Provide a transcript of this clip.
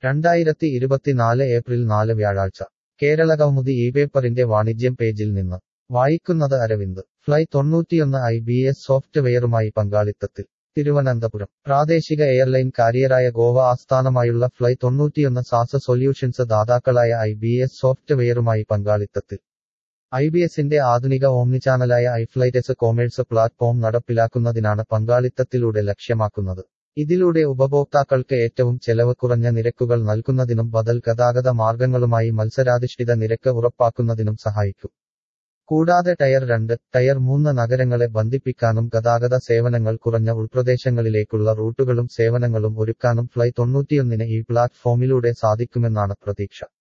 രണ്ടായിരത്തി ഇരുപത്തിനാല് ഏപ്രിൽ നാല് വ്യാഴാഴ്ച കേരളകൗമുദി ഈ പേപ്പറിന്റെ വാണിജ്യം പേജിൽ നിന്ന് വായിക്കുന്നത് അരവിന്ദ് ഫ്ലൈ തൊണ്ണൂറ്റിയൊന്ന് ഐ ബി എസ് സോഫ്റ്റ്വെയറുമായി പങ്കാളിത്തത്തിൽ തിരുവനന്തപുരം പ്രാദേശിക എയർലൈൻ കാരിയറായ ഗോവ ആസ്ഥാനമായുള്ള ഫ്ലൈ തൊണ്ണൂറ്റിയൊന്ന് സാസ സൊല്യൂഷൻസ് ദാതാക്കളായ ഐ ബി എസ് സോഫ്റ്റ്വെയറുമായി പങ്കാളിത്തത്തിൽ ഐ ബി എസിന്റെ ആധുനിക ഓംനിചാനലായ ഐഫ്ലൈറ്റസ് കോമേഴ്സ് പ്ലാറ്റ്ഫോം നടപ്പിലാക്കുന്നതിനാണ് പങ്കാളിത്തത്തിലൂടെ ലക്ഷ്യമാക്കുന്നത് ഇതിലൂടെ ഉപഭോക്താക്കൾക്ക് ഏറ്റവും ചെലവ് കുറഞ്ഞ നിരക്കുകൾ നൽകുന്നതിനും ബദൽ ഗതാഗത മാർഗങ്ങളുമായി മത്സരാധിഷ്ഠിത നിരക്ക് ഉറപ്പാക്കുന്നതിനും സഹായിക്കും കൂടാതെ ടയർ രണ്ട് ടയർ മൂന്ന് നഗരങ്ങളെ ബന്ധിപ്പിക്കാനും ഗതാഗത സേവനങ്ങൾ കുറഞ്ഞ ഉൾപ്രദേശങ്ങളിലേക്കുള്ള റൂട്ടുകളും സേവനങ്ങളും ഒരുക്കാനും ഫ്ലൈ തൊണ്ണൂറ്റിയൊന്നിന് ഈ പ്ലാറ്റ്ഫോമിലൂടെ സാധിക്കുമെന്നാണ് പ്രതീക്ഷ